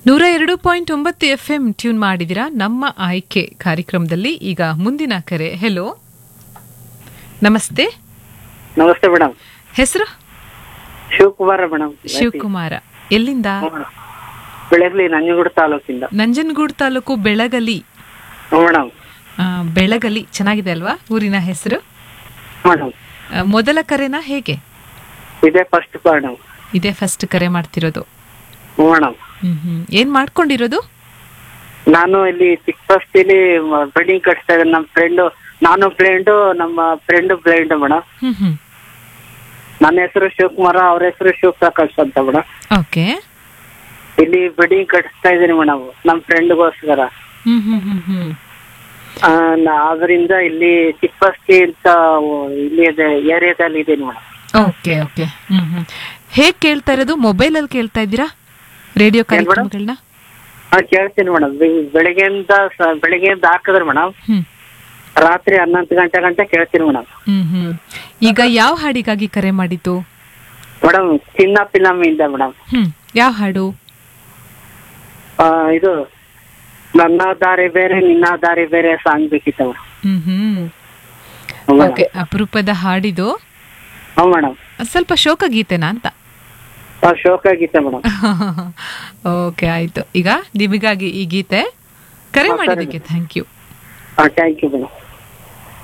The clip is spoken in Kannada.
ನೂರ ಎರಡು ಪಾಯಿಂಟ್ ಒಂಬತ್ತು ಎಫ್ ಎಂ ಟ್ಯೂನ್ ಮಾಡಿದಿರಾ ನಮ್ಮ ಆಯ್ಕೆ ಕಾರ್ಯಕ್ರಮದಲ್ಲಿ ಈಗ ಮುಂದಿನ ಕರೆ ಹೆಲೋ ನಮಸ್ತೆ ನಮಸ್ತೆ ಮೇಡಮ್ ಹೆಸರು ಶಿವಕುಮಾರ ಮೇಡಮ್ ಶಿವಕುಮಾರ ಎಲ್ಲಿಂದ ಬೆಳಗ್ಲಿ ನಂಜನಗೂಡು ತಾಲೂಕಿಂದ ನಂಜನಗೂಡು ತಾಲೂಕು ಬೆಳಗಲಿ ಮೇಡಮ್ ಆ, ಬೆಳಗಲಿ ಚೆನ್ನಾಗಿದೆ ಅಲ್ವಾ ಊರಿನ ಹೆಸರು ಮೇಡಮ್ ಆ, ಮೊದಲ ಕರೆನಾ ಹೇಗೆ ಇದೇ ಫಸ್ಟ್ ಮೇಡಮ್ ಇದೇ ಫಸ್ಟ್ ಕರೆ ಮಾಡ್ತಿರೋದು ಮೇಡಮ್ ಹ್ಮ್ ಹ್ಮ್ ಏನ್ ಮಾಡ್ಕೊಂಡಿರೋದು ನಾನು ಇಲ್ಲಿ ಚಿಕ್ಕಬಸ್ತಿಲಿ ಬೆಡ್ಡಿಂಗ್ ಕಟ್ಸ್ತಾ ಇದ್ದೇನೆ ನಮ್ಮ ಫ್ರೆಂಡ್ ನಾನು ಫ್ರೆಂಡು ನಮ್ಮ friend friend madam hmm hmm ನನ್ನ ಹೆಸರು ಶಿವಕುಮಾರ ಅವ್ರ ಹೆಸರು ಶಿವಪ್ರಕಾಶ್ ಅಂತ ಮೇಡಮ್ ಓಕೆ ಇಲ್ಲಿ ಬೆಡ್ಡಿಂಗ್ ಕಟ್ಸ್ತಾ ಇದ್ದೀನಿ ಮೇಡಮ್ ನಮ್ಮ ಫ್ರೆಂಡ್ಗೋಸ್ಕರ ಹ್ಮ್ ಹ್ಮ್ ಹ್ಮ್ ಹ್ಮ್ ಅದರಿಂದ ಇಲ್ಲಿ ಚಿಕ್ಕಬಸ್ತಿ ಅಂತ ಇಲ್ಲಿ ಇದೆ ಏರಿಯಾದಲ್ಲಿ ಇದ್ದೀನಿ madam okay okay hmm hmm ಹೇಗ್ ಕೇಳ್ತಾ ಇರೋದು ಮೊಬೈಲ್ ಅಲ್ಲಿ ಕೇಳ್ತಾ ಇದ್ದೀರಾ ರೇಡಿಯೋ ಏನ್ madam? ಕಾರ್ಯಕ್ರಮಗಳನ್ನ ಹಾ ಕೇಳ್ತೀನಿ ಮೇಡಮ್ ಬೆಳಿಗ್ಗೆಯಿಂದ ಸ- ಬೆಳಿಗ್ಗೆಯಿಂದ ಹಾಕಿದ್ರೆ ಮೇಡಮ್ ಹ್ಮ್ ರಾತ್ರಿ ಹನ್ನೊಂದು ಗಂಟೆ ಗಂಟೆ ಕೇಳ್ತೀನಿ ಮೇಡಮ್ ಹ್ಮ್ ಹ್ಮ್ ಈಗ ಯಾವ ಹಾಡಿಗಾಗಿ ಕರೆ ಮಾಡಿದ್ದು ಮೇಡಮ್ ಚಿನ್ನ ಫಿಲಮಿಂದ ಮೇಡಮ್ ಹ್ಮ್ ಯಾವ ಹಾಡು ಇದು ನನ್ನ ದಾರಿ ಬೇರೆ ನಿನ್ನ ದಾರಿ ಬೇರೆ ಸಾಂಗ್ ಬೇಕಿತ್ತು ಹ್ಮ್ ಹ್ಮ್ ಮೇಡಮ್ ಓಕೆ ಅಪರೂಪದ ಹಾಡಿದು ಹಾ ಮೇಡಮ್ ಸ್ವಲ್ಪ ಶೋಕ ಗೀತೆನಾ ಅಂತ ಶೋಕ ಗೀತೆ ಮೇಡಮ್ ಓಕೆ ಆಯ್ತು ಈಗ ನಿಮಗಾಗಿ ಈ ಗೀತೆ ಕರೆ ಹಾ, ಸರಿ ಮಾಡಿದ್ದಕ್ಕೆ thank you thank you madam